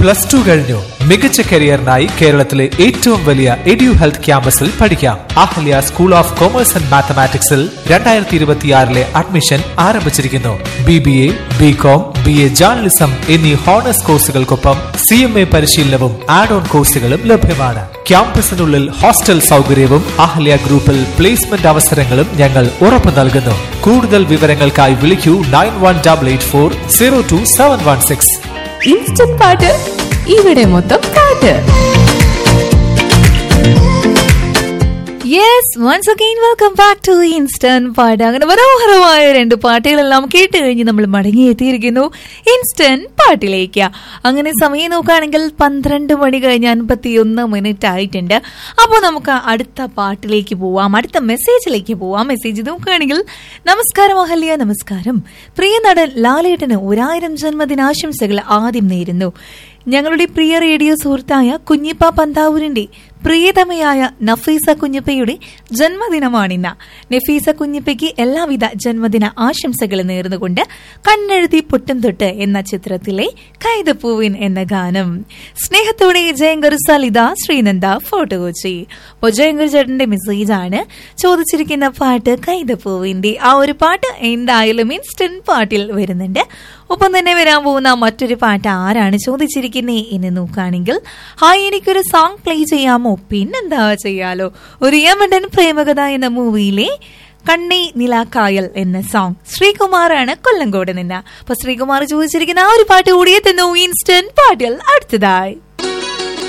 plus two കഴിഞ്ഞു മികച്ച കരിയറിനായി കേരളത്തിലെ ഏറ്റവും വലിയ എഡ്യു ഹെൽത്ത് ക്യാമ്പസിൽ പഠിക്കാം Ahalia school of commerce and മാത്തമാറ്റിക്സിൽ രണ്ടായിരത്തി ഇരുപത്തിയാറിലെ അഡ്മിഷൻ ആരംഭിച്ചിരിക്കുന്നു B B A B com B A journalism എന്നീ ഹോണേഴ്സ് കോഴ്സുകൾക്കൊപ്പം സി എം എ പരിശീലനവും ആഡ് ഓൺ കോഴ്സുകളും ലഭ്യമാണ് ക്യാമ്പസിനുള്ളിൽ ഹോസ്റ്റൽ സൗകര്യവും അഹല്യ ഗ്രൂപ്പിൽ പ്ലേസ്മെന്റ് അവസരങ്ങളും ഞങ്ങൾ ഉറപ്പു നൽകുന്നു കൂടുതൽ വിവരങ്ങൾക്കായി വിളിക്കൂ nine one double eight four zero two seven one six instant Paattu ഇവിടെ മൊത്തം പാട്ട് yes once again welcome back to instant Paattu അങ്ങനെ മനോഹരമായ രണ്ട് പാട്ടുകളെല്ലാം കേട്ട് കഴിഞ്ഞ് നമ്മൾ മടങ്ങിയെത്തിയിരിക്കുന്നു ഇൻസ്റ്റന്റ് പാട്ടിലേക്ക് അങ്ങനെ സമയം നോക്കുകയാണെങ്കിൽ പന്ത്രണ്ട് മണി കഴിഞ്ഞ് അൻപത്തിയൊന്ന് മിനിറ്റ് ആയിട്ടുണ്ട് അപ്പോൾ നമുക്ക് അടുത്ത പാട്ടിലേക്ക് പോവാം അടുത്ത മെസ്സേജിലേക്ക് പോവാം മെസ്സേജ് നോക്കുകയാണെങ്കിൽ നമസ്കാരം അഹല്യ നമസ്കാരം പ്രിയ നടൻ ലാലേട്ടന് ഒരായിരം ജന്മദിനാശംസകൾ ആദ്യം നേരുന്നു ഞങ്ങളുടെ പ്രിയ റേഡിയോ സുഹൃത്തായ കുഞ്ഞിപ്പ പന്താവൂരിന്റെ പ്രിയതമയായ നഫീസ കുഞ്ഞിപ്പയുടെ ജന്മദിനമാണിന്ന് നഫീസ കുഞ്ഞിപ്പയ്ക്ക് എല്ലാവിധ ജന്മദിന ആശംസകൾ നേർന്നുകൊണ്ട് കണ്ണെഴുതി പൊട്ടും തൊട്ട് എന്ന ചിത്രത്തിലെ കൈതപ്പൂവിൻ എന്ന ഗാനം സ്നേഹത്തോടെ ജയങ്കർ സലിത ശ്രീനന്ദ ഫോട്ടോ കൊച്ചി അപ്പോൾ ജയങ്കർ ചേട്ടന്റെ മെസ്സേജാണ് ചോദിച്ചിരിക്കുന്ന പാട്ട് കൈതപ്പൂവിന്റെ ആ ഒരു പാട്ട് എന്തായാലും ഇൻസ്റ്റന്റ് പാട്ടിൽ വരുന്നുണ്ട് ഒപ്പം തന്നെ വരാൻ പോകുന്ന മറ്റൊരു പാട്ട് ആരാണ് ചോദിച്ചിരിക്കുന്നത് എന്ന് നോക്കുകയാണെങ്കിൽ ഹായ് എനിക്കൊരു സോങ് പ്ലേ ചെയ്യാമോ പിന്നെന്താ ചെയ്യാലോ ഒരു യമണ്ടൻ പ്രേമകഥ എന്ന മൂവിയിലെ കണ്ണി നിലാക്കായൽ എന്ന സോങ് ശ്രീകുമാറാണ് കൊല്ലങ്കോട് നിന്ന് അപ്പൊ ശ്രീകുമാർ ചോദിച്ചിരിക്കുന്ന ആ ഒരു പാട്ട് കൂടിയെത്തുന്നു ഇൻസ്റ്റന്റ് പാട്ടിൽ അടുത്തതായി